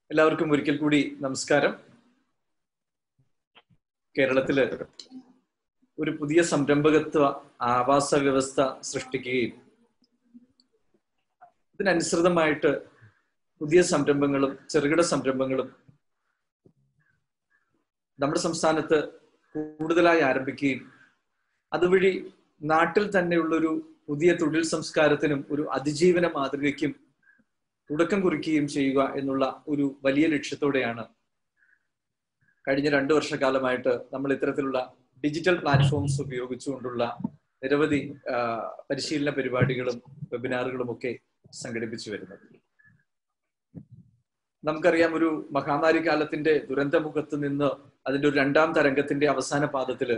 എല്ലാവർക്കും ഒരിക്കൽ കൂടി നമസ്കാരം കേരളത്തില് ഒരു പുതിയ സംരംഭകത്വ ആവാസ വ്യവസ്ഥ സൃഷ്ടിക്കുകയും ഇതിനനുസൃതമായിട്ട് പുതിയ സംരംഭങ്ങളും ചെറുകിട സംരംഭങ്ങളും നമ്മുടെ സംസ്ഥാനത്ത് കൂടുതലായി ആരംഭിക്കുകയും അതുവഴി നാട്ടിൽ തന്നെയുള്ളൊരു പുതിയ തൊഴിൽ സംസ്കാരത്തിനും ഒരു അതിജീവന മാതൃകയ്ക്കും തുടക്കം കുറിക്കുകയും ചെയ്യുക എന്നുള്ള ഒരു വലിയ ലക്ഷ്യത്തോടെയാണ് കഴിഞ്ഞ രണ്ടു വർഷക്കാലമായിട്ട് നമ്മൾ ഇത്തരത്തിലുള്ള ഡിജിറ്റൽ പ്ലാറ്റ്ഫോംസ് ഉപയോഗിച്ചുകൊണ്ടുള്ള നിരവധി പരിശീലന പരിപാടികളും വെബിനാറുകളും ഒക്കെ സംഘടിപ്പിച്ചു വരുന്നത് നമുക്കറിയാം ഒരു മഹാമാരി കാലത്തിന്റെ ദുരന്തമുഖത്ത് നിന്ന് അതിന്റെ ഒരു രണ്ടാം തരംഗത്തിന്റെ അവസാന പാദത്തില്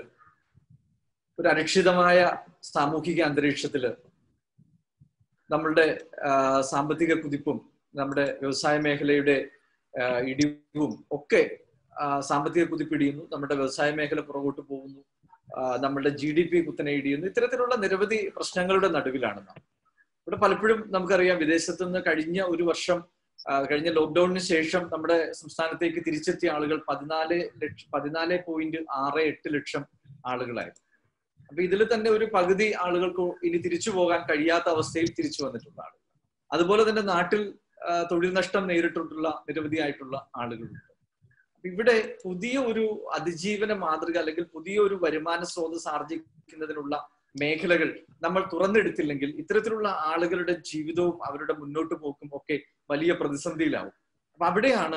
ഒരു അരക്ഷിതമായ സാമൂഹിക അന്തരീക്ഷത്തില് നമ്മളുടെ സാമ്പത്തിക കുതിപ്പും നമ്മുടെ വ്യവസായ മേഖലയുടെ ഇടിവും ഒക്കെ സാമ്പത്തിക കുതിപ്പ് ഇടിയുന്നു നമ്മുടെ വ്യവസായ മേഖല പുറകോട്ട് പോകുന്നു നമ്മളുടെ ജി ഡി പി കുത്തനെ ഇടിയുന്നു ഇത്തരത്തിലുള്ള നിരവധി പ്രശ്നങ്ങളുടെ നടുവിലാണ് നാം ഇവിടെ പലപ്പോഴും നമുക്കറിയാം വിദേശത്തു നിന്ന് കഴിഞ്ഞ ഒരു വർഷം കഴിഞ്ഞ ലോക്ക്ഡൌണിന് ശേഷം നമ്മുടെ സംസ്ഥാനത്തേക്ക് തിരിച്ചെത്തിയ ആളുകൾ പതിനാല് ലക്ഷം പതിനാല് പോയിന്റ് ആറ് എട്ട് ലക്ഷം ആളുകളായിരുന്നു അപ്പൊ ഇതിൽ തന്നെ ഒരു പകുതി ആളുകൾക്ക് ഇനി തിരിച്ചു പോകാൻ കഴിയാത്ത അവസ്ഥയിൽ തിരിച്ചു വന്നിട്ടുള്ള ആളുകൾ അതുപോലെ തന്നെ നാട്ടിൽ തൊഴിൽ നഷ്ടം നേരിട്ടിട്ടുള്ള നിരവധിയായിട്ടുള്ള ആളുകളുണ്ട് ഇവിടെ പുതിയ ഒരു അതിജീവന മാതൃക അല്ലെങ്കിൽ പുതിയ ഒരു വരുമാന സ്രോതസ് ആർജിക്കുന്നതിനുള്ള മേഖലകൾ നമ്മൾ തുറന്നെടുത്തില്ലെങ്കിൽ ഇത്തരത്തിലുള്ള ആളുകളുടെ ജീവിതവും അവരുടെ മുന്നോട്ട് പോക്കും ഒക്കെ വലിയ പ്രതിസന്ധിയിലാവും അപ്പൊ അവിടെയാണ്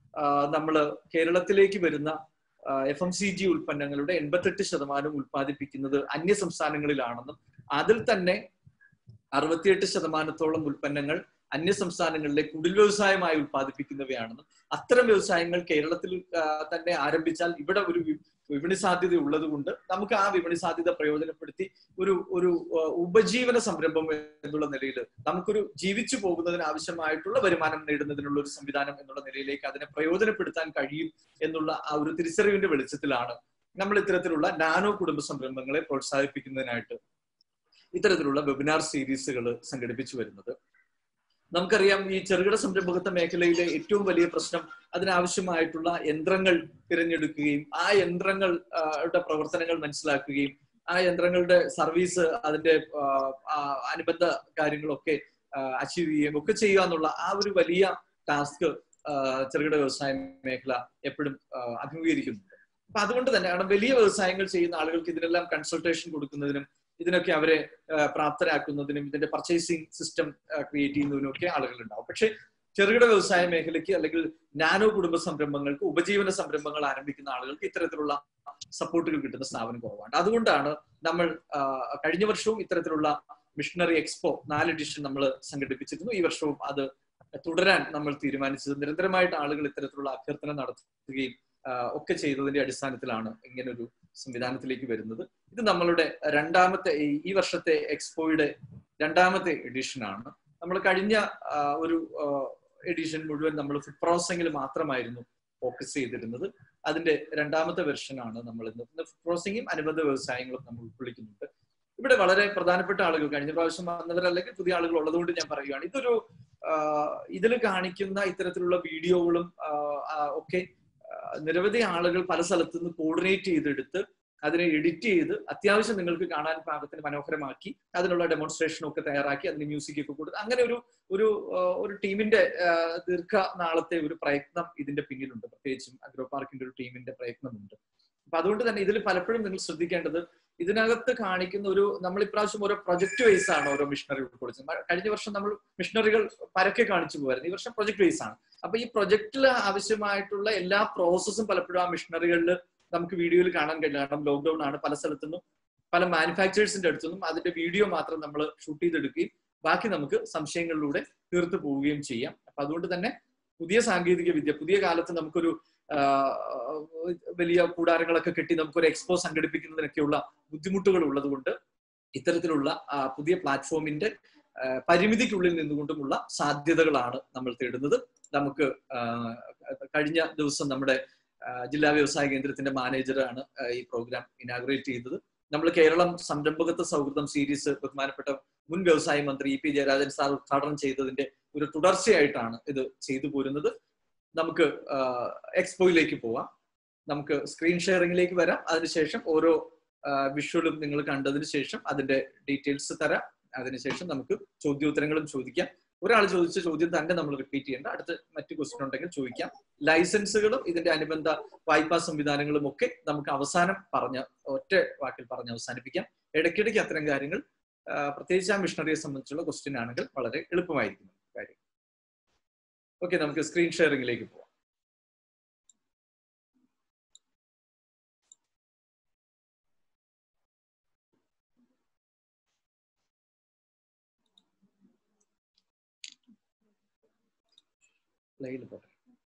നമ്മൾ കേരളത്തിലേക്ക് വരുന്ന എഫ് എം സി ജി ഉൽപ്പന്നങ്ങളുടെ എൺപത്തെട്ട് ശതമാനം ഉൽപ്പാദിപ്പിക്കുന്നത് അന്യ സംസ്ഥാനങ്ങളിലാണെന്നും അതിൽ തന്നെ അറുപത്തിയെട്ട് ശതമാനത്തോളം ഉൽപ്പന്നങ്ങൾ അന്യ സംസ്ഥാനങ്ങളിലെ കുടിൽ വ്യവസായമായി ഉൽപ്പാദിപ്പിക്കുന്നവയാണെന്നും അത്തരം വ്യവസായങ്ങൾ കേരളത്തിൽ തന്നെ ആരംഭിച്ചാൽ ഇവിടെ ഒരു വിപണി സാധ്യത ഉള്ളത് കൊണ്ട് നമുക്ക് ആ വിപണി സാധ്യത പ്രയോജനപ്പെടുത്തി ഒരു ഒരു ഉപജീവന സംരംഭം എന്നുള്ള നിലയിൽ നമുക്കൊരു ജീവിച്ചു പോകുന്നതിന് ആവശ്യമായിട്ടുള്ള വരുമാനം നേടുന്നതിനുള്ള ഒരു സംവിധാനം എന്നുള്ള നിലയിലേക്ക് അതിനെ പ്രയോജനപ്പെടുത്താൻ കഴിയും എന്നുള്ള ആ ഒരു തിരിച്ചറിവിന്റെ വെളിച്ചത്തിലാണ് നമ്മൾ ഇത്തരത്തിലുള്ള നാനോ കുടുംബ സംരംഭങ്ങളെ പ്രോത്സാഹിപ്പിക്കുന്നതിനായിട്ട് ഇത്തരത്തിലുള്ള വെബിനാർ സീരീസുകൾ സംഘടിപ്പിച്ചു വരുന്നത് നമുക്കറിയാം ഈ ചെറുകിട സംരംഭകത്വ മേഖലയിലെ ഏറ്റവും വലിയ പ്രശ്നം അതിനാവശ്യമായിട്ടുള്ള യന്ത്രങ്ങൾ തിരഞ്ഞെടുക്കുകയും ആ യന്ത്രങ്ങളുടെ പ്രവർത്തനങ്ങൾ മനസ്സിലാക്കുകയും ആ യന്ത്രങ്ങളുടെ സർവീസ് അതിന്റെ അനുബന്ധ കാര്യങ്ങളൊക്കെ അച്ചീവ് ചെയ്യുകയും ഒക്കെ ചെയ്യുക എന്നുള്ള ആ ഒരു വലിയ ടാസ്ക് ചെറുകിട വ്യവസായ മേഖല എപ്പോഴും അഭിമുഖീകരിക്കുന്നുണ്ട് അപ്പൊ അതുകൊണ്ട് തന്നെ കാരണം വലിയ വ്യവസായങ്ങൾ ചെയ്യുന്ന ആളുകൾക്ക് ഇതിനെല്ലാം കൺസൾട്ടേഷൻ കൊടുക്കുന്നതിനും ഇതിനൊക്കെ അവരെ പ്രാപ്തരാക്കുന്നതിനും ഇതിന്റെ പർച്ചേസിംഗ് സിസ്റ്റം ക്രിയേറ്റ് ചെയ്യുന്നതിനും ഒക്കെ ആളുകൾ ഉണ്ടാവും പക്ഷെ ചെറുകിട വ്യവസായ മേഖലയ്ക്ക് അല്ലെങ്കിൽ നാനോ കുടുംബ സംരംഭങ്ങൾക്ക് ഉപജീവന സംരംഭങ്ങൾ ആരംഭിക്കുന്ന ആളുകൾക്ക് ഇത്തരത്തിലുള്ള സപ്പോർട്ടുകൾ കിട്ടുന്ന സ്ഥാപനം കുറവാണ് അതുകൊണ്ടാണ് നമ്മൾ കഴിഞ്ഞ വർഷവും ഇത്തരത്തിലുള്ള മിഷണറി എക്സ്പോ നാല് എഡിഷൻ നമ്മൾ സംഘടിപ്പിച്ചിരുന്നു ഈ വർഷവും അത് തുടരാൻ നമ്മൾ തീരുമാനിച്ചത് നിരന്തരമായിട്ട് ആളുകൾ ഇത്തരത്തിലുള്ള അഭ്യർത്ഥന നടത്തുകയും ഒക്കെ ചെയ്തതിന്റെ അടിസ്ഥാനത്തിലാണ് ഇങ്ങനൊരു സംവിധാനത്തിലേക്ക് വരുന്നത് ഇത് നമ്മളുടെ രണ്ടാമത്തെ ഈ വർഷത്തെ എക്സ്പോയുടെ രണ്ടാമത്തെ എഡിഷനാണ് നമ്മൾ കഴിഞ്ഞ ഒരു എഡിഷൻ മുഴുവൻ നമ്മൾ ഫുഡ് പ്രോസസിംഗിൽ മാത്രമായിരുന്നു ഫോക്കസ് ചെയ്തിരുന്നത് അതിന്റെ രണ്ടാമത്തെ വെർഷനാണ് നമ്മൾ ഇന്ന് ഫുഡ് പ്രോസസിംഗും അനുബന്ധ വ്യവസായങ്ങളും നമ്മൾ ഉൾക്കൊള്ളിക്കുന്നുണ്ട് ഇവിടെ വളരെ പ്രധാനപ്പെട്ട ആളുകൾ കഴിഞ്ഞ പ്രാവശ്യം വന്നവരല്ലെങ്കിൽ പുതിയ ആളുകൾ ഉള്ളതുകൊണ്ട് ഞാൻ പറയുകയാണ് ഇതൊരു ഇതിൽ കാണിക്കുന്ന ഇത്തരത്തിലുള്ള വീഡിയോകളും ഒക്കെ നിരവധി ആളുകൾ പല സ്ഥലത്തു നിന്ന് കോർഡിനേറ്റ് ചെയ്തെടുത്ത് അതിനെ എഡിറ്റ് ചെയ്ത് അത്യാവശ്യം നിങ്ങൾക്ക് കാണാൻ പാകത്തിന് മനോഹരമാക്കി അതിനുള്ള ഡെമോൺസ്ട്രേഷനും ഒക്കെ തയ്യാറാക്കി അതിന് മ്യൂസിക് ഒക്കെ കൊടുത്ത് അങ്ങനെ ഒരു ഒരു ഒരു ടീമിന്റെ ദീർഘനാളത്തെ ഒരു പ്രയത്നം ഇതിന്റെ പിന്നിലുണ്ട് പ്രത്യേകിച്ചും അഗ്രോ പാർക്കിന്റെ ഒരു ടീമിന്റെ പ്രയത്നമുണ്ട് അപ്പൊ അതുകൊണ്ട് തന്നെ ഇതിൽ പലപ്പോഴും നിങ്ങൾ ശ്രദ്ധിക്കേണ്ടത് ഇതിനകത്ത് കാണിക്കുന്ന ഒരു നമ്മൾ ഇപ്രാവശ്യം ഓരോ പ്രൊജക്ട് വൈസ് ആണ് ഓരോ മിഷണറി ഉൾക്കൊള്ളിച്ചത് കഴിഞ്ഞ വർഷം നമ്മൾ മിഷണറികൾ പരക്കെ കാണിച്ചു പോകായിരുന്നു ഈ വർഷം പ്രൊജക്ട് വൈസ് ആണ് അപ്പൊ ഈ പ്രൊജക്റ്റിൽ ആവശ്യമായിട്ടുള്ള എല്ലാ പ്രോസസ്സും പലപ്പോഴും ആ മിഷണറികളിൽ നമുക്ക് വീഡിയോയിൽ കാണാൻ കഴിയില്ല കാരണം ലോക്ക്ഡൌൺ ആണ് പല സ്ഥലത്തുനിന്നും പല മാനുഫാക്ചേഴ്സിന്റെ അടുത്തുനിന്നും അതിന്റെ വീഡിയോ മാത്രം നമ്മൾ ഷൂട്ട് ചെയ്തെടുക്കുകയും ബാക്കി നമുക്ക് സംശയങ്ങളിലൂടെ തീർത്തു പോവുകയും ചെയ്യാം അപ്പൊ അതുകൊണ്ട് തന്നെ പുതിയ സാങ്കേതിക വിദ്യ പുതിയ കാലത്ത് നമുക്കൊരു വലിയ കൂടാരങ്ങളൊക്കെ കെട്ടി നമുക്കൊരു എക്സ്പോ സംഘടിപ്പിക്കുന്നതിനൊക്കെയുള്ള ബുദ്ധിമുട്ടുകൾ ഉള്ളതുകൊണ്ട് ഇത്തരത്തിലുള്ള പുതിയ പ്ലാറ്റ്ഫോമിന്റെ പരിമിതിക്കുള്ളിൽ നിന്നുകൊണ്ടുമുള്ള സാധ്യതകളാണ് നമ്മൾ തേടുന്നത് നമുക്ക് കഴിഞ്ഞ ദിവസം നമ്മുടെ ജില്ലാ വ്യവസായ കേന്ദ്രത്തിന്റെ മാനേജറാണ് ഈ പ്രോഗ്രാം ഇനാഗ്രേറ്റ് ചെയ്തത് നമ്മൾ കേരളം സംരംഭകത്വ സൗഹൃദം സീരീസ് ബഹുമാനപ്പെട്ട മുൻ വ്യവസായ മന്ത്രി ഇ പി ജയരാജൻ സാർ ഉദ്ഘാടനം ചെയ്തതിന്റെ ഒരു തുടർച്ചയായിട്ടാണ് ഇത് ചെയ്തു പോരുന്നത് നമുക്ക് എക്സ്പോയിലേക്ക് പോവാം നമുക്ക് സ്ക്രീൻ ഷെയറിംഗിലേക്ക് വരാം അതിനുശേഷം ഓരോ വിഷ്വലും നിങ്ങൾ കണ്ടതിന് ശേഷം അതിന്റെ ഡീറ്റെയിൽസ് തരാം അതിനുശേഷം നമുക്ക് ചോദ്യോത്തരങ്ങളും ചോദിക്കാം ഒരാൾ ചോദിച്ച ചോദ്യം തന്നെ നമ്മൾ റിപ്പീറ്റ് ചെയ്യേണ്ട അടുത്ത് മറ്റു ക്വസ്റ്റ്യൻ ഉണ്ടെങ്കിൽ ചോദിക്കാം ലൈസൻസുകളും ഇതിന്റെ അനുബന്ധ വായ്പാ സംവിധാനങ്ങളും ഒക്കെ നമുക്ക് അവസാനം പറഞ്ഞ ഒറ്റ വാക്കിൽ പറഞ്ഞ് അവസാനിപ്പിക്കാം ഇടയ്ക്കിടയ്ക്ക് അത്തരം കാര്യങ്ങൾ പ്രത്യേകിച്ച് ആ മിഷണറിയെ സംബന്ധിച്ചുള്ള ക്വസ്റ്റ്യൻ ആണെങ്കിൽ വളരെ എളുപ്പമായിരിക്കും കാര്യം ഓക്കെ നമുക്ക് സ്ക്രീൻ ഷെയറിംഗിലേക്ക് പോവാം പ്ലേയിൽ പോട്ടെ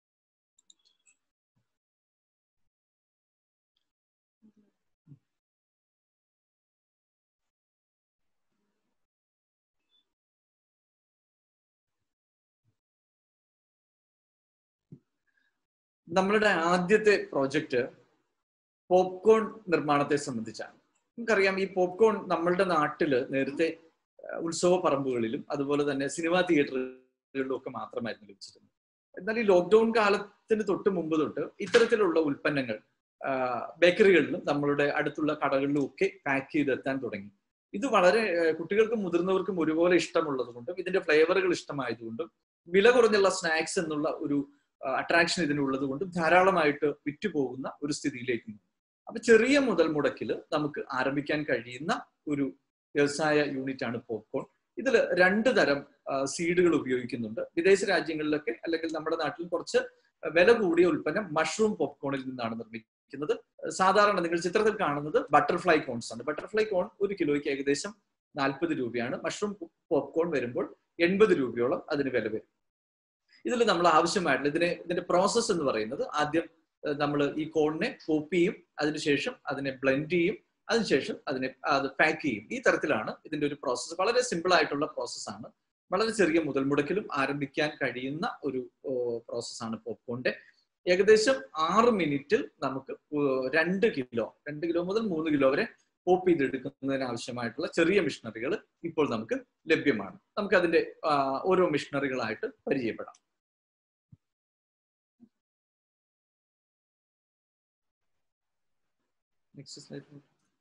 നമ്മളുടെ ആദ്യത്തെ പ്രോജക്റ്റ് പോപ്കോൺ നിർമ്മാണത്തെ സംബന്ധിച്ചാണ് നമുക്കറിയാം ഈ പോപ്കോൺ നമ്മളുടെ നാട്ടില് നേരത്തെ ഉത്സവ പറമ്പുകളിലും അതുപോലെ തന്നെ സിനിമാ തിയേറ്ററുകളിലും ഒക്കെ മാത്രമായിരുന്നു ലഭിച്ചിരുന്നത് എന്നാൽ ഈ ലോക്ക്ഡൌൺ കാലത്തിന് തൊട്ട് മുമ്പ് തൊട്ട് ഇത്തരത്തിലുള്ള ഉൽപ്പന്നങ്ങൾ ബേക്കറികളിലും നമ്മളുടെ അടുത്തുള്ള കടകളിലും ഒക്കെ പാക്ക് ചെയ്തെത്താൻ തുടങ്ങി ഇത് വളരെ കുട്ടികൾക്കും മുതിർന്നവർക്കും ഒരുപോലെ ഇഷ്ടമുള്ളത് കൊണ്ടും ഇതിന്റെ ഫ്ലേവറുകൾ ഇഷ്ടമായതുകൊണ്ടും വില കുറഞ്ഞുള്ള സ്നാക്സ് എന്നുള്ള ഒരു അട്രാക്ഷൻ ഇതിനുള്ളത് കൊണ്ടും ധാരാളമായിട്ട് വിറ്റുപോകുന്ന ഒരു സ്ഥിതിയിലേക്ക് അപ്പൊ ചെറിയ മുതൽ മുടക്കിൽ നമുക്ക് ആരംഭിക്കാൻ കഴിയുന്ന ഒരു വ്യവസായ യൂണിറ്റ് ആണ് പോപ്കോൺ ഇതിൽ രണ്ട് തരം സീഡുകൾ ഉപയോഗിക്കുന്നുണ്ട് വിദേശ രാജ്യങ്ങളിലൊക്കെ അല്ലെങ്കിൽ നമ്മുടെ നാട്ടിൽ കുറച്ച് വില കൂടിയ ഉൽപ്പന്നം മഷ്റൂം പോപ്കോണിൽ നിന്നാണ് നിർമ്മിക്കുന്നത് സാധാരണ നിങ്ങൾ ചിത്രത്തിൽ കാണുന്നത് ബട്ടർഫ്ലൈ കോൺസ് ആണ് ബട്ടർഫ്ലൈ കോൺ ഒരു കിലോയ്ക്ക് ഏകദേശം നാൽപ്പത് രൂപയാണ് മഷ്റൂം പോപ്കോൺ വരുമ്പോൾ എൺപത് രൂപയോളം അതിന് വില വരും ഇതിൽ നമ്മൾ ആവശ്യമായിട്ടുള്ള ഇതിനെ ഇതിന്റെ പ്രോസസ്സ് എന്ന് പറയുന്നത് ആദ്യം നമ്മൾ ഈ കോണിനെ പോപ്പ് ചെയ്യും അതിനുശേഷം അതിനെ ബ്ലെൻഡ് ചെയ്യും അതിനുശേഷം അതിനെ അത് പാക്ക് ചെയ്യും ഈ തരത്തിലാണ് ഇതിന്റെ ഒരു പ്രോസസ്സ് വളരെ സിമ്പിൾ ആയിട്ടുള്ള പ്രോസസ്സാണ് വളരെ ചെറിയ മുതൽ മുടക്കിലും ആരംഭിക്കാൻ കഴിയുന്ന ഒരു പ്രോസസ്സാണ് പോപ്കോണിന്റെ ഏകദേശം ആറ് മിനിറ്റിൽ നമുക്ക് രണ്ട് കിലോ രണ്ട് കിലോ മുതൽ മൂന്ന് കിലോ വരെ പോപ്പ് ചെയ്തെടുക്കുന്നതിന് ആവശ്യമായിട്ടുള്ള ചെറിയ മിഷണറികൾ ഇപ്പോൾ നമുക്ക് ലഭ്യമാണ് നമുക്ക് അതിന്റെ ഓരോ മിഷണറികളായിട്ട് പരിചയപ്പെടാം നെക്സ്റ്റ് സ്ലൈഡ്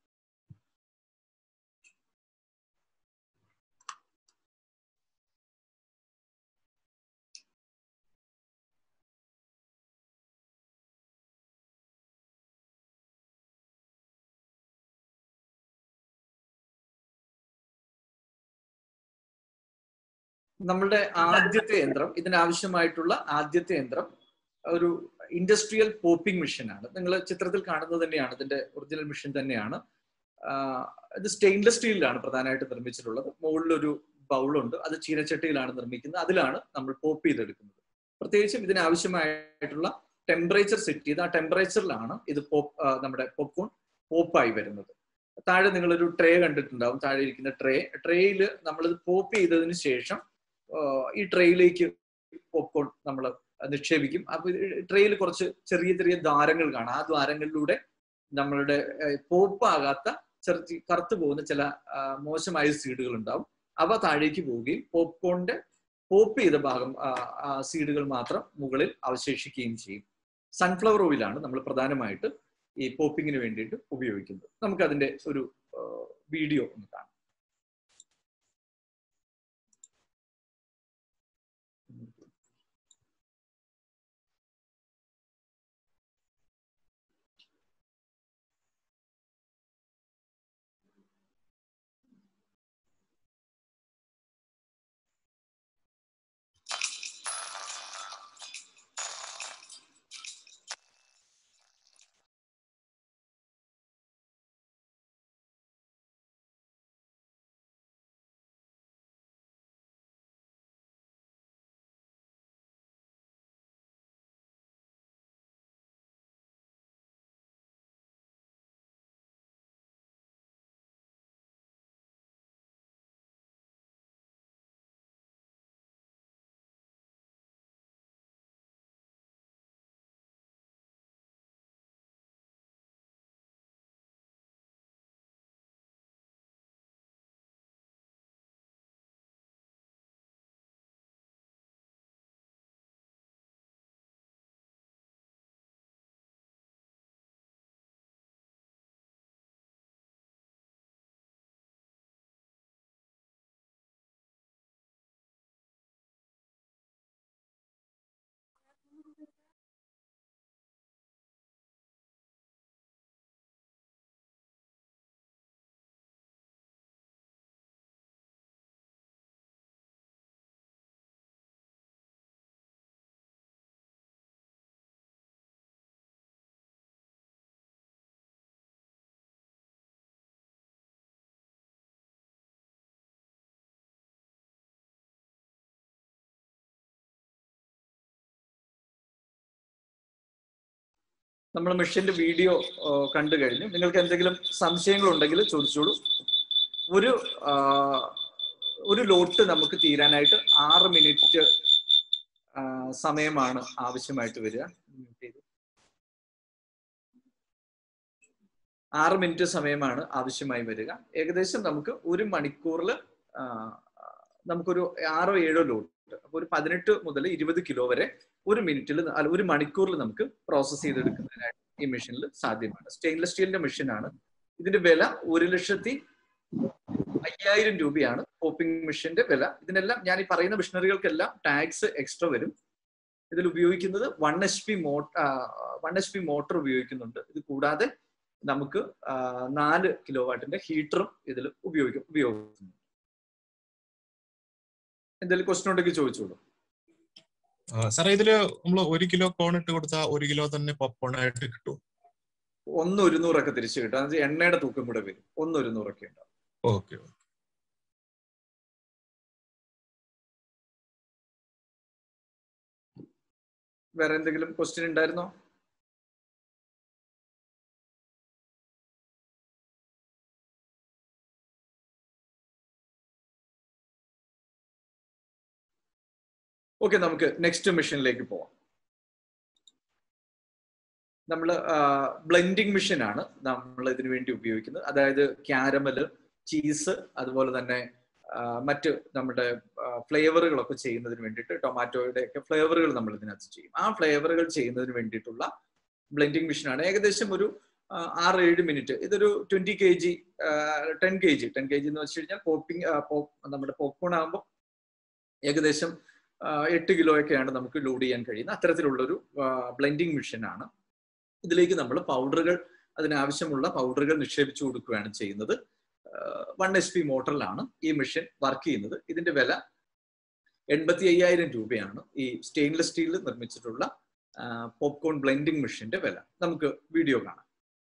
നമ്മളുടെ ആദ്യത്തെ യന്ത്രം ഇതിനാവശ്യമായിട്ടുള്ള ആദ്യത്തെ യന്ത്രം ഒരു ഇൻഡസ്ട്രിയൽ പോപ്പിംഗ് മെഷീൻ ആണ് നിങ്ങൾ ചിത്രത്തിൽ കാണുന്നത് തന്നെയാണ് ഇതിന്റെ ഒറിജിനൽ മെഷീൻ തന്നെയാണ് ഇത് സ്റ്റെയിൻലെസ് സ്റ്റീലിലാണ് പ്രധാനമായിട്ട് നിർമ്മിച്ചിട്ടുള്ളത് മുകളിലൊരു ബൗളുണ്ട് അത് ചീനച്ചട്ടിയിലാണ് നിർമ്മിക്കുന്നത് അതിലാണ് നമ്മൾ പോപ്പ് ചെയ്തെടുക്കുന്നത് പ്രത്യേകിച്ചും ഇതിനാവശ്യമായിട്ടുള്ള ടെമ്പറേച്ചർ സെറ്റ് ചെയ്ത് ആ ടെമ്പറേച്ചറിലാണ് ഇത് പോപ്പ് നമ്മുടെ പോപ്കോൺ പോപ്പായി വരുന്നത് താഴെ നിങ്ങളൊരു ട്രേ കണ്ടിട്ടുണ്ടാവും താഴെ ഇരിക്കുന്ന ട്രേ ട്രേയിൽ നമ്മളിത് പോപ്പ് ചെയ്തതിന് ശേഷം ഈ ട്രേയിലേക്ക് പോപ്കോൺ നമ്മൾ നിക്ഷേപിക്കും അപ്പൊ ട്രേയിൽ കുറച്ച് ചെറിയ ചെറിയ ദ്വാരങ്ങൾ കാണാം ആ ദ്വാരങ്ങളിലൂടെ നമ്മളുടെ പോപ്പാകാത്ത ചെറു കറുത്തു പോകുന്ന ചില മോശമായ സീഡുകൾ ഉണ്ടാവും അവ താഴേക്ക് പോവുകയും പോപ്കോണിന്റെ പോപ്പ് ചെയ്ത ഭാഗം ആ സീഡുകൾ മാത്രം മുകളിൽ അവശേഷിക്കുകയും ചെയ്യും സൺഫ്ലവർ ഓയിലാണ് നമ്മൾ പ്രധാനമായിട്ട് ഈ പോപ്പിങ്ങിന് വേണ്ടിയിട്ട് ഉപയോഗിക്കുന്നത് നമുക്ക് അതിന്റെ ഒരു വീഡിയോ ഒന്ന് കാണാം നമ്മൾ മെഷീന്റെ വീഡിയോ കണ്ടു കഴിഞ്ഞു നിങ്ങൾക്ക് എന്തെങ്കിലും സംശയങ്ങളുണ്ടെങ്കിൽ ചോദിച്ചോളൂ ഒരു ആ, ഒരു ലോട്ട് നമുക്ക് തീരാനായിട്ട് ആറ് മിനിറ്റ് ആ, സമയമാണ് ആവശ്യമായിട്ട് വരിക ആറ് മിനിറ്റ് സമയമാണ് ആവശ്യമായി വരിക ഏകദേശം നമുക്ക് ഒരു മണിക്കൂറിൽ നമുക്കൊരു ആറോ ഏഴോ ലോട്ട് അപ്പൊ ഒരു പതിനെട്ട് മുതൽ ഇരുപത് കിലോ വരെ ഒരു മിനിറ്റിൽ അല്ല ഒരു മണിക്കൂറിൽ നമുക്ക് പ്രോസസ്സ് ചെയ്തെടുക്കുന്നതിനായിട്ട് ഈ മെഷീനിൽ സാധ്യമാണ് സ്റ്റെയിൻലെസ് സ്റ്റീലിന്റെ മെഷീനാണ് ഇതിന്റെ വില ഒരു ലക്ഷത്തി അയ്യായിരം രൂപയാണ് പോപ്പിംഗ് മെഷീന്റെ വില ഇതിനെല്ലാം ഞാൻ ഈ പറയുന്ന മെഷീനറികൾക്കെല്ലാം ടാക്സ് എക്സ്ട്രാ വരും ഇതിൽ ഉപയോഗിക്കുന്നത് one H P motor one H P motor ഉപയോഗിക്കുന്നുണ്ട് ഇത് കൂടാതെ നമുക്ക് ആ, നാല് കിലോ വാട്ടിന്റെ ഹീറ്ററും ഇതിൽ ഉപയോഗിക്കും ഉപയോഗിക്കുന്നു എന്തെങ്കിലും ക്വസ്റ്റൻ ഉണ്ടെങ്കിൽ ചോദിച്ചോളൂ സാറേ ഇതില് നമ്മൾ ഒരു കിലോ കോൺ ഇട്ട് കൊടുത്താൽ ഒരു കിലോ തന്നെ പോപ്കോൺ ആയിട്ട് കിട്ടും ഒന്ന് ഒരുന്നൂറൊക്കെ തിരിച്ചു കിട്ടും അത് എണ്ണയുടെ തൂക്കം കൂടെ വരും ഒന്ന് ഒരുന്നൂറൊക്കെ ഉണ്ടാവും ഓക്കെ വേറെ എന്തെങ്കിലും ക്വസ്റ്റ്യൻ ഉണ്ടായിരുന്നോ ഓക്കെ നമുക്ക് നെക്സ്റ്റ് മെഷീനിലേക്ക് പോവാം നമ്മൾ ബ്ലെൻഡിങ് മെഷീൻ ആണ് നമ്മൾ ഇതിനു വേണ്ടി ഉപയോഗിക്കുന്നത് അതായത് ക്യാരമല് ചീസ് അതുപോലെ തന്നെ ആ, മറ്റ് നമ്മുടെ ഫ്ലേവറുകളൊക്കെ ചെയ്യുന്നതിന് വേണ്ടിയിട്ട് ടൊമാറ്റോയുടെ ഒക്കെ ഫ്ലേവറുകൾ നമ്മൾ ഇതിനകത്ത് ചെയ്യും ആ ഫ്ലേവറുകൾ ചെയ്യുന്നതിന് വേണ്ടിയിട്ടുള്ള ബ്ലെൻഡിങ് മെഷീനാണ് ഏകദേശം ഒരു ആ, ആറ് ഏഴ് മിനിറ്റ് ഇതൊരു twenty K G ten K G ten K G എന്ന് വെച്ച് കഴിഞ്ഞാൽ പോപ്പിംഗ് നമ്മുടെ പോപ്കോൺ ആകുമ്പോൾ ഏകദേശം ആ, എട്ട് കിലോ ഒക്കെയാണ് നമുക്ക് ലോഡ് ചെയ്യാൻ കഴിയുന്നത് അത്തരത്തിലുള്ളൊരു ബ്ലെൻഡിങ് മെഷീനാണ് ഇതിലേക്ക് നമ്മൾ പൗഡറുകൾ അതിനാവശ്യമുള്ള പൗഡറുകൾ നിക്ഷേപിച്ചു കൊടുക്കുകയാണ് ചെയ്യുന്നത് വൺ എച്ച് പി മോട്ടറിലാണ് ഈ മെഷീൻ വർക്ക് ചെയ്യുന്നത് ഇതിന്റെ വില എൺപത്തി അയ്യായിരം രൂപയാണ് ഈ സ്റ്റെയിൻലെസ് സ്റ്റീലിൽ നിർമ്മിച്ചിട്ടുള്ള പോപ്കോൺ ബ്ലെൻഡിങ് മെഷീന്റെ വില നമുക്ക് വീഡിയോ കാണാം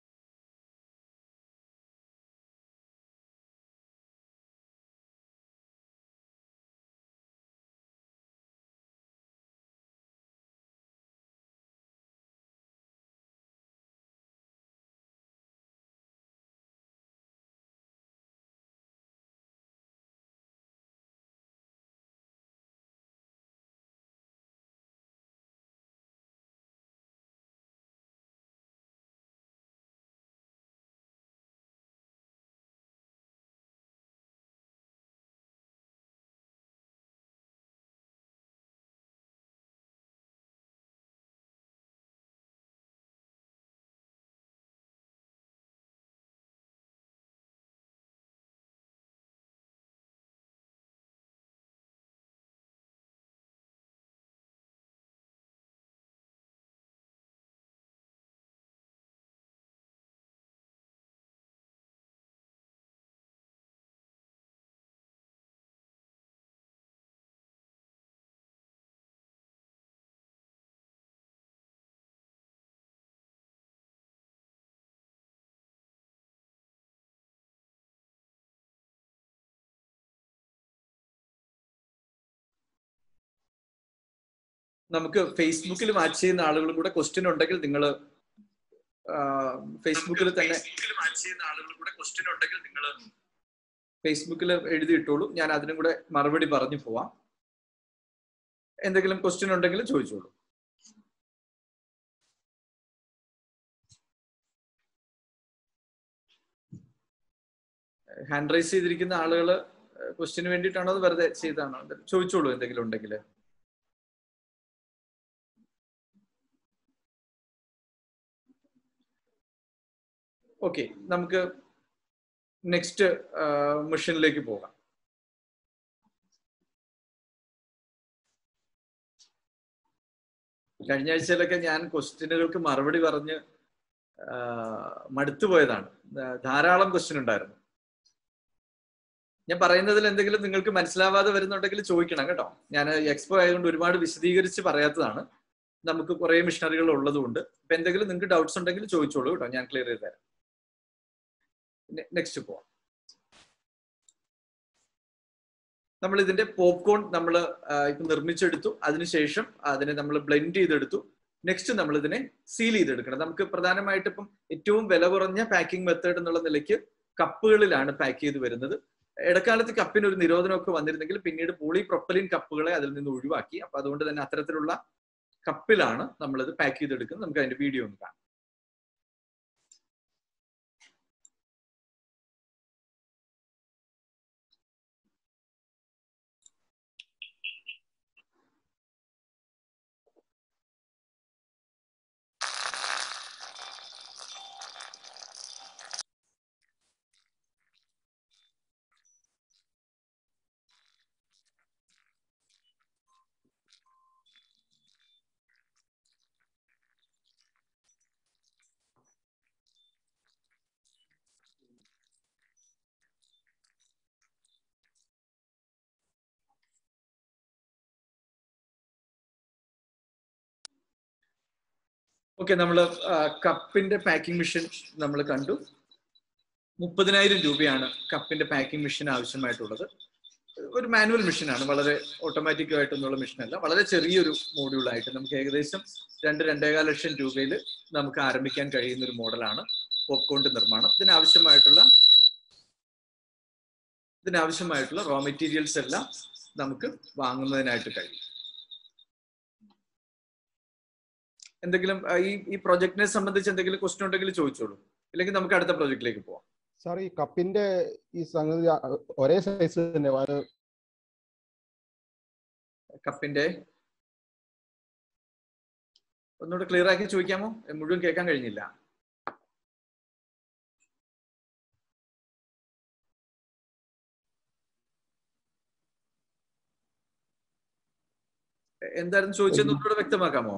നമുക്ക് ഫേസ്ബുക്കിൽ വാച്ച് ചെയ്യുന്ന ആളുകളും കൂടെ ക്വസ്റ്റ്യൻ ഉണ്ടെങ്കിൽ നിങ്ങൾ ഫേസ്ബുക്കിൽ തന്നെ ഫേസ്ബുക്കിൽ എഴുതിയിട്ടോളൂ ഞാൻ അതിനും കൂടെ മറുപടി പറഞ്ഞു പോവാം എന്തെങ്കിലും ക്വസ്റ്റ്യൻ ഉണ്ടെങ്കിൽ ചോദിച്ചോളൂ ഹാൻഡ് റൈസ് ചെയ്തിരിക്കുന്ന ആളുകൾ ക്വസ്റ്റ്യന് വേണ്ടിയിട്ടാണോ അത് വെറുതെ ചെയ്താണോ ചോദിച്ചോളൂ എന്തെങ്കിലും ഉണ്ടെങ്കിൽ ഓക്കെ നമുക്ക് നെക്സ്റ്റ് മെഷീനിലേക്ക് പോകാം കഴിഞ്ഞ ആഴ്ചയിലൊക്കെ ഞാൻ ക്വസ്റ്റ്യനുകൾക്ക് മറുപടി പറഞ്ഞ് ആ, മടുത്തു പോയതാണ് ധാ- ധാരാളം ക്വസ്റ്റ്യൻ ഉണ്ടായിരുന്നു ഞാൻ പറയുന്നതിൽ എന്തെങ്കിലും നിങ്ങൾക്ക് മനസ്സിലാവാതെ വരുന്നുണ്ടെങ്കിൽ ചോദിക്കണം കേട്ടോ ഞാൻ എക്സ്പോ ആയതുകൊണ്ട് ഒരുപാട് വിശദീകരിച്ച് പറയാത്തതാണ് നമുക്ക് കുറെ മിഷണറികൾ ഉള്ളതുകൊണ്ട് ഇപ്പൊ എന്തെങ്കിലും നിങ്ങൾക്ക് ഡൗട്ട്സ് ഉണ്ടെങ്കിൽ ചോദിച്ചോളൂ കേട്ടോ ഞാൻ ക്ലിയർ ചെയ്ത് തരാം നെക്സ്റ്റ് പോവാം നമ്മൾ ഇതിന്റെ പോപ്കോൺ നമ്മൾ ഇപ്പൊ നിർമ്മിച്ചെടുത്തു അതിനുശേഷം അതിനെ നമ്മൾ ബ്ലെൻഡ് ചെയ്തെടുത്തു നെക്സ്റ്റ് നമ്മൾ ഇതിനെ സീൽ ചെയ്തെടുക്കണം നമുക്ക് പ്രധാനമായിട്ട് ഇപ്പം ഏറ്റവും വില കുറഞ്ഞ പാക്കിംഗ് മെത്തേഡ് എന്നുള്ള നിലയ്ക്ക് കപ്പുകളിലാണ് പാക്ക് ചെയ്ത് വരുന്നത് ഇടക്കാലത്ത് കപ്പിന് ഒരു നിരോധനമൊക്കെ വന്നിരുന്നെങ്കിൽ പിന്നീട് പോളി പ്രൊപ്പലിൻ കപ്പുകളെ അതിൽ നിന്ന് ഒഴിവാക്കി അപ്പൊ അതുകൊണ്ട് തന്നെ അത്തരത്തിലുള്ള കപ്പിലാണ് നമ്മളിത് പാക്ക് ചെയ്തെടുക്കുന്നത് നമുക്ക് അതിന്റെ വീഡിയോ ഒന്ന് കാണാം ഓക്കെ നമ്മൾ കപ്പിന്റെ പാക്കിംഗ് മെഷീൻ നമ്മൾ കണ്ടു മുപ്പതിനായിരം രൂപയാണ് കപ്പിന്റെ പാക്കിംഗ് മെഷീൻ ആവശ്യമായിട്ടുള്ളത് ഒരു മാനുവൽ മെഷീനാണ് വളരെ ഓട്ടോമാറ്റിക് ആയിട്ടൊന്നുള്ള മെഷീനല്ല വളരെ ചെറിയൊരു മോഡ്യൂളായിട്ട് നമുക്ക് ഏകദേശം രണ്ട് രണ്ടേകാൽ ലക്ഷം രൂപയിൽ നമുക്ക് ആരംഭിക്കാൻ കഴിയുന്ന ഒരു മോഡലാണ് പോപ്കോണിന്റെ നിർമ്മാണം ഇതിനാവശ്യമായിട്ടുള്ള ഇതിനാവശ്യമായിട്ടുള്ള റോ മെറ്റീരിയൽസ് എല്ലാം നമുക്ക് വാങ്ങുന്നതിനായിട്ട് കഴിയും എന്തെങ്കിലും ആ, ഈ ഈ പ്രൊജക്ടിനെ സംബന്ധിച്ച് എന്തെങ്കിലും ക്വസ്റ്റ്യൻ ഉണ്ടെങ്കിൽ ചോദിച്ചോളൂ ഇല്ലെങ്കിൽ നമുക്ക് അടുത്ത പ്രൊജക്റ്റിലേക്ക് പോവാം സാർ ഈ കപ്പിന്റെ ഈ സംഗതി ആ, ഒരേ സൈസ് തന്നെ അത് കപ്പിന്റെ ഒന്നുകൂടെ ക്ലിയർ ആക്കി ചോദിക്കാമോ എ, മുഴുവൻ കേൾക്കാൻ കഴിഞ്ഞില്ല എ, എന്തായിരുന്നു ചോദിച്ചതെന്ന് ഒന്നുകൂടെ വ്യക്തമാക്കാമോ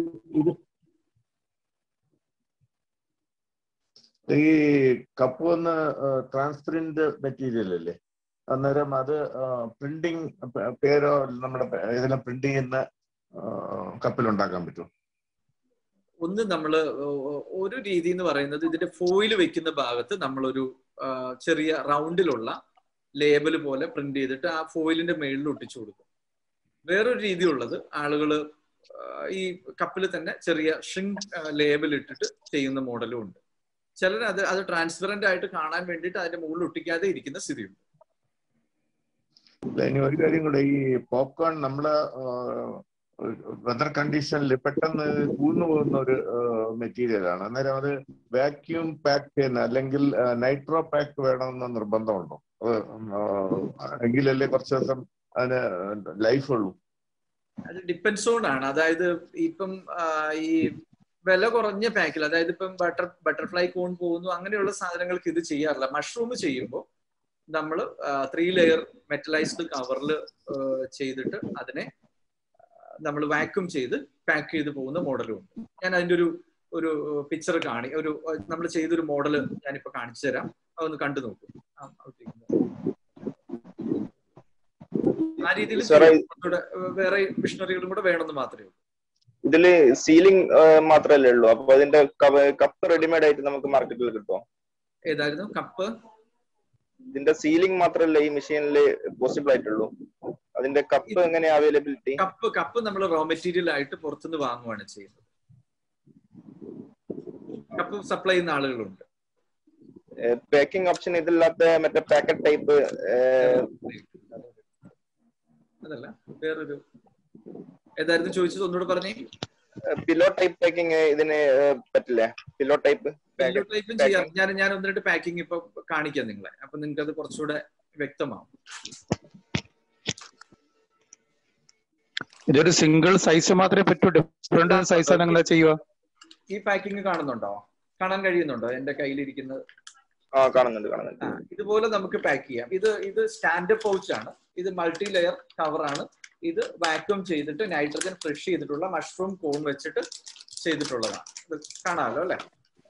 ഈ കപ്പ് വന്ന് ട്രാൻസ്പെറന്റ് മെറ്റീരിയൽ അല്ലേ അന്നേരം അത് പ്രിന്റിങ് പേരോ നമ്മുടെ പേ- ഏതെല്ലാം പ്രിന്റ് ചെയ്യുന്ന കപ്പിൽ ഉണ്ടാക്കാൻ പറ്റും ഒന്ന് നമ്മൾ ഒരു രീതി എന്ന് പറയുന്നത് ഇതിന്റെ ഫോയിൽ വെക്കുന്ന ഭാഗത്ത് നമ്മളൊരു ആ, ചെറിയ റൗണ്ടിലുള്ള ലേബൽ പോലെ പ്രിന്റ് ചെയ്തിട്ട് ആ ഫോയിലിന്റെ മേളിൽ ഒട്ടിച്ചു കൊടുക്കും വേറൊരു രീതി ഉള്ളത് ആളുകള് ആ, ഈ കപ്പിൽ തന്നെ ചെറിയ ഷ്രിങ്ക് ലേബൽ ഇട്ടിട്ട് ചെയ്യുന്ന മോഡലും ഉണ്ട് ചിലർ അത് അത് ട്രാൻസ്പെറന്റ് ആയിട്ട് കാണാൻ വേണ്ടിയിട്ട് അതിന്റെ മുകളിൽ ഒട്ടിക്കാതെ ഇരിക്കുന്ന സ്ഥിതിയുണ്ട് ഇല്ല, ഇനി ഒരു കാര്യം കൂടെ ഈ പോപ്കോൺ നമ്മള് വെതർ കണ്ടീഷനിൽ പെട്ടെന്ന് കൂർന്നു പോകുന്ന ഒരു മെറ്റീരിയൽ ആണ് അന്നേരം അത് വാക്യൂം പാക്ക് ചെയ്യുന്ന അല്ലെങ്കിൽ നൈട്രോ പാക്ക് വേണമെന്ന് നിർബന്ധമുണ്ടോ അത് ആ, എങ്കിലല്ലേ കുറച്ച് ദിവസം അതിന് ലൈഫ് ഉള്ളൂ അത് ഡിപ്പെൻസ് ഓൺ ആണ് അതായത് ഇപ്പം ആ, ഈ വില കുറഞ്ഞ പാക്കിൽ അതായത് ഇപ്പം ബട്ടർ ബട്ടർഫ്ലൈ കോൺ പോകുന്നു അങ്ങനെയുള്ള സാധനങ്ങൾക്ക് ഇത് ചെയ്യാറില്ല മഷ്റൂം ചെയ്യുമ്പോൾ നമ്മൾ ത്രീ ലെയർ മെറ്റലൈസ്ഡ് കവറിൽ ചെയ്തിട്ട് അതിനെ നമ്മൾ വാക്യൂം ചെയ്ത് പാക്ക് ചെയ്ത് പോകുന്ന മോഡലും ഉണ്ട് ഞാൻ അതിന്റെ ഒരു ഒരു പിക്ചർ കാണി ഒരു നമ്മൾ ചെയ്തൊരു മോഡൽ ഞാനിപ്പോ കാണിച്ചു തരാം അതൊന്ന് കണ്ടു നോക്കൂ ആ, അവിടേക്ക്. ആ രീതിയിൽ സാറേ, ചെയ്യാം. കുറച്ചുകൂടെ, ഏഹ്, വേറെ മിഷനറികളും കൂടെ വേണമെന്ന് മാത്രമേ ഉള്ളൂ ഇതില് സീലിംഗ് മാത്രല്ലേ ഉള്ളൂ അപ്പൊ അതിന്റെ കപ്പ് റെഡിമെയ്ഡ് ആയിട്ട് നമുക്ക് മാർക്കറ്റിൽ കിട്ടുമോ ഏതായിരുന്നു കപ്പ് ഇതിന്റെ സീലിംഗ് മാത്രല്ലേ ഈ മെഷീനിൽ പോസിബിൾ ആയിട്ടുള്ളൂ അതിന്റെ കപ്പ് എങ്ങനെ അവൈലബിലിറ്റി കപ്പ് കപ്പ് നമ്മൾ റോ മെറ്റീരിയൽ ആയിട്ട് പുറത്തുനിന്ന് വാങ്ങുവാണ് ചെയ്യുന്നത് കപ്പ് സപ്ലൈ ചെയ്യുന്ന ആളുകളുണ്ട് പാക്കിംഗ് ഓപ്ഷൻ ഇതില്ലാത്ത മറ്റേ പാക്കറ്റ് ടൈപ്പ് അതല്ല വേറൊരു ഏതായിരുന്നു ചോദിച്ചത് ഒന്നുകൂടെ പറഞ്ഞേ പില്ലോ ടൈപ്പ് പാക്കിംഗ് ഇതിന് ഏഹ്, പറ്റില്ലേ പില്ലോ ടൈപ്പ് ടൈപ്പും ചെയ്യാം ഞാൻ ഞാൻ ഒന്ന് രണ്ട് പാക്കിംഗ് ഇപ്പൊ കാണിക്കാം നിങ്ങളെ അപ്പൊ നിങ്ങൾക്ക് അത് കുറച്ചുകൂടെ വ്യക്തമാവും ഇതൊരു സിംഗിൾ സൈസ് മാത്രമേ പറ്റൂ ഡിഫറെന്റ് സൈസ് നിങ്ങൾ ചെയ്യുക ഈ പാക്കിംഗ് കാണുന്നുണ്ടോ കാണാൻ കഴിയുന്നുണ്ടോ എന്റെ കയ്യിലിരിക്കുന്നത് ആ കാണുന്നുണ്ട് കാണുന്നുണ്ട് ആ, ഇതുപോലെ നമുക്ക് പാക്ക് ചെയ്യാം ഇത് ഇത് സ്റ്റാൻഡപ്പ് പൗച്ച് ആണ് ഇത് മൾട്ടി ലെയർ കവർ ആണ് ഇത് വാക്യൂം ചെയ്തിട്ട് നൈട്രജൻ ഫ്രഷ് ചെയ്തിട്ടുള്ള മഷ്റൂം കോൺ വെച്ചിട്ട് ചെയ്തിട്ടുള്ളതാണ് ഇത് കാണാമല്ലോ അല്ലെ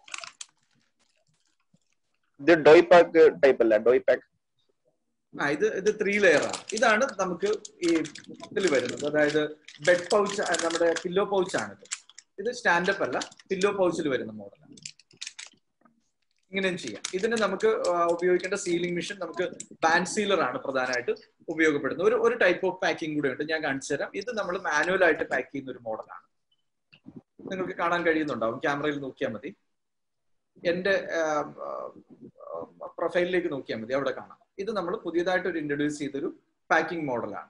ഇത് ഡോയ് പാക്ക് ടൈപ്പ് അല്ല ഡോയ് പാക്ക് ആ ഇത് ഇത് ത്രീ ലെയർ ആണ് ഇതാണ് നമുക്ക് ഈ ഇതിൽ വരുന്നത് അതായത് ബെഡ് പൗച്ച് നമ്മുടെ പില്ലോ പൗച്ച് ആണ് ഇത് ഇത് സ്റ്റാൻഡപ്പ് അല്ല പില്ലോ പൗച്ചിൽ വരുന്ന മോഡലാണ് ഇങ്ങനെയും ചെയ്യാം ഇതിന് നമുക്ക് ആ, ഉപയോഗിക്കേണ്ട സീലിംഗ് മെഷീൻ നമുക്ക് ബാൻഡ് സീലർ ആണ് പ്രധാനമായിട്ട് ഉപയോഗപ്പെടുന്നത് ഒരു ഒരു ടൈപ്പ് ഓഫ് പാക്കിംഗ് കൂടെ ഉണ്ട് ഞാൻ കാണിച്ചു തരാം ഇത് നമ്മൾ മാനുവൽ ആയിട്ട് പാക്ക് ചെയ്യുന്ന ഒരു മോഡലാണ് നിങ്ങൾക്ക് കാണാൻ കഴിയുന്നുണ്ടാവും ക്യാമറയിൽ നോക്കിയാൽ മതി എന്റെ പ്രൊഫൈലിലേക്ക് നോക്കിയാൽ മതി അവിടെ കാണാം ഇത് നമ്മൾ പുതിയതായിട്ട് ഒരു ഇൻട്രൊഡ്യൂസ് ചെയ്തൊരു പാക്കിംഗ് മോഡലാണ്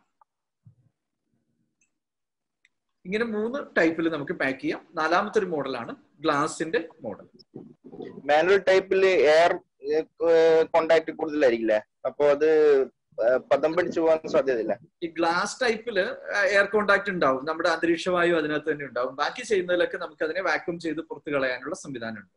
ഇങ്ങനെ മൂന്ന് ടൈപ്പിൽ നമുക്ക് പാക്ക് ചെയ്യാം നാലാമത്തെ ഒരു മോഡലാണ് ഗ്ലാസിന്റെ മോഡൽ മാനുവൽ ടൈപ്പില് എയർ കോണ്ടാക്ട് കൂടുതലായിരിക്കില്ലേ അപ്പൊ അത് ഏഹ്, പദം പിടിച്ചു പോകാൻ സാധ്യതയില്ല ഈ ഗ്ലാസ് ടൈപ്പില് എയർ കോണ്ടാക്ട് ഉണ്ടാവും നമ്മുടെ അന്തരീക്ഷവായു അതിനകത്ത് തന്നെ ഉണ്ടാവും ബാക്കി ചെയ്യുന്നതിലൊക്കെ നമുക്ക് അതിനെ വാക്യൂം ചെയ്ത് പുറത്തു കളയാനുള്ള സംവിധാനമുണ്ട്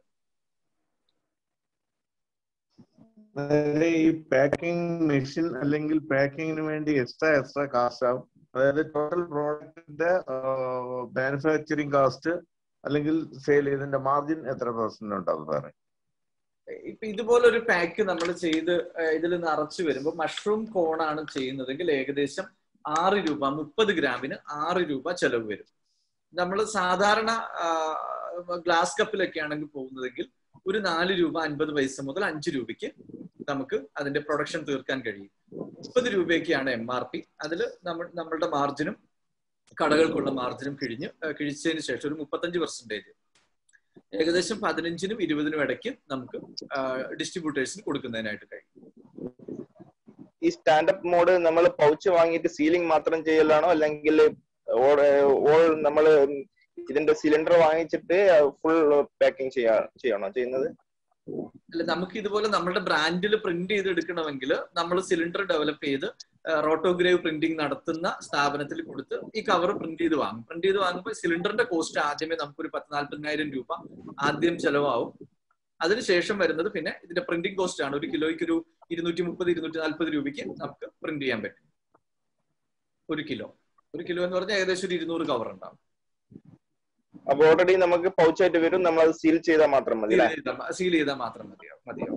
അതായത് ഈ പാക്കിംഗ് മെഷീൻ അല്ലെങ്കിൽ പാക്കിങ്ങിന് വേണ്ടി എക്സ്ട്രാ എക്സ്ട്രാ കാസ്റ്റ് ആവും അതായത് ടോട്ടൽ പ്രോഡക്റ്റിന്റെ മാനുഫാക്ചറിങ് കാസ്റ്റ് അല്ലെങ്കിൽ സെയിൽ ചെയ്തതിന്റെ മാർജിൻ എത്ര പെർസെന്റ് ഉണ്ടാവും സാറേ ഇപ്പൊ ഇതുപോലൊരു പാക്ക് നമ്മൾ ചെയ്ത് ഇതിൽ നിറച്ചു വരുമ്പോൾ മഷ്റൂം കോണാണ് ചെയ്യുന്നതെങ്കിൽ ഏകദേശം ആറ് രൂപ മുപ്പത് ഗ്രാമിന് ആറ് രൂപ ചെലവ് വരും നമ്മൾ സാധാരണ ഗ്ലാസ് കപ്പിലൊക്കെ ആണെങ്കിൽ പോകുന്നതെങ്കിൽ ഒരു നാല് രൂപ അൻപത് പൈസ മുതൽ അഞ്ച് രൂപയ്ക്ക് നമുക്ക് അതിന്റെ പ്രൊഡക്ഷൻ തീർക്കാൻ കഴിയും മുപ്പത് രൂപയൊക്കെയാണ് എം ആർ പി അതിൽ നമ്മൾ നമ്മളുടെ മാർജിനും കടകൾക്കുള്ള മാർജിനും കിഴിഞ്ഞ് ആ, കിഴിച്ചതിന് ശേഷം ഒരു മുപ്പത്തഞ്ച് പെർസെന്റേജ് ഏകദേശം പതിനഞ്ചിനും ഇരുപതിനും ഇടയ്ക്ക് നമുക്ക് ഡിസ്ട്രിബ്യൂട്ടേഴ്സിന് കൊടുക്കുന്നതിനായിട്ട് കഴിയും ഈ സ്റ്റാൻഡപ്പ് മോഡ് നമ്മൾ പൗച്ച് വാങ്ങിയിട്ട് സീലിംഗ് മാത്രം ചെയ്യലാണോ അല്ലെങ്കിൽ ഓൾ നമ്മൾ ഇതിന്റെ സിലിണ്ടർ വാങ്ങിച്ചിട്ട് ഫുൾ പാക്കിംഗ് ചെയ്യാ ചെയ്യണോ ചെയ്യുന്നത് അല്ല നമുക്ക് ഇതുപോലെ നമ്മുടെ ബ്രാൻഡിൽ പ്രിന്റ് ചെയ്ത് എടുക്കണമെങ്കിൽ നമ്മൾ സിലിണ്ടർ ഡെവലപ്പ് ചെയ്ത് റോട്ടോഗ്രേവ് പ്രിന്റിംഗ് നടത്തുന്ന സ്ഥാപനത്തിൽ കൊടുത്ത് ഈ കവർ പ്രിന്റ് ചെയ്ത് വാങ്ങും പ്രിന്റ് ചെയ്ത് വാങ്ങുമ്പോൾ സിലിണ്ടറിന്റെ കോസ്റ്റ് ആദ്യമേ നമുക്കൊരു പത്ത് നാല്പതിനായിരം രൂപ ആദ്യം ചെലവാവും അതിനുശേഷം വരുന്നത് പിന്നെ ഇതിന്റെ പ്രിന്റിംഗ് കോസ്റ്റ് ആണ് ഒരു കിലോയ്ക്ക് ഒരു ഇരുന്നൂറ്റി മുപ്പത് ഇരുന്നൂറ്റി നാല്പത് രൂപയ്ക്ക് നമുക്ക് പ്രിന്റ് ചെയ്യാൻ പറ്റും ഒരു കിലോ ഒരു കിലോ എന്ന് പറഞ്ഞാൽ ഏകദേശം ഒരു ഇരുന്നൂറ് കവർ ഉണ്ടാവും അപ്പൊ ഓൾറെഡി നമുക്ക് പൗച്ചായിട്ട് വരും നമ്മൾ അത് സീൽ ചെയ്താൽ മാത്രം മതി സീൽ അല്ലേ ചെയ്താൽ സീൽ ചെയ്താൽ മാത്രം മതിയാവും മതിയാവും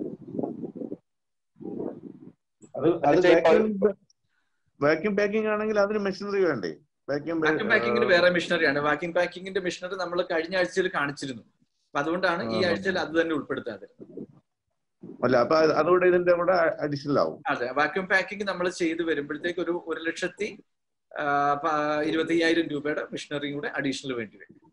അത് അത് എന്നിട്ട് ഈ വാക്യൂം വാക്യൂം പാക്കിംഗ് ആണെങ്കിൽ അതിന് മെഷീനറി വേണ്ടേ വാക്യൂം വാക്യൂം പാക്കിങ്ങിന് വേറെ മിഷനറിയാണ് വാക്യൂം പാക്കിങ്ങിന്റെ മിഷനറി നമ്മൾ കഴിഞ്ഞ ആഴ്ചയിൽ കാണിച്ചിരുന്നു അപ്പൊ അതുകൊണ്ടാണ് ഈ ആ. ആഴ്ചയിൽ അത് തന്നെ ഉൾപ്പെടുത്താതെ അല്ല അപ്പൊ അത് അതുകൂടെ ഇതിന്റെ കൂടെ അഡീഷണൽ ആവും അതെ വാക്യൂം പാക്കിംഗ് നമ്മൾ ചെയ്ത് വരുമ്പോഴത്തേക്ക് ഒരു ഒരു ലക്ഷത്തി ആ, പ- ഇരുപത്തി അയ്യായിരം രൂപയുടെ മിഷനറിയും കൂടെ അഡീഷണൽ വേണ്ടി വരും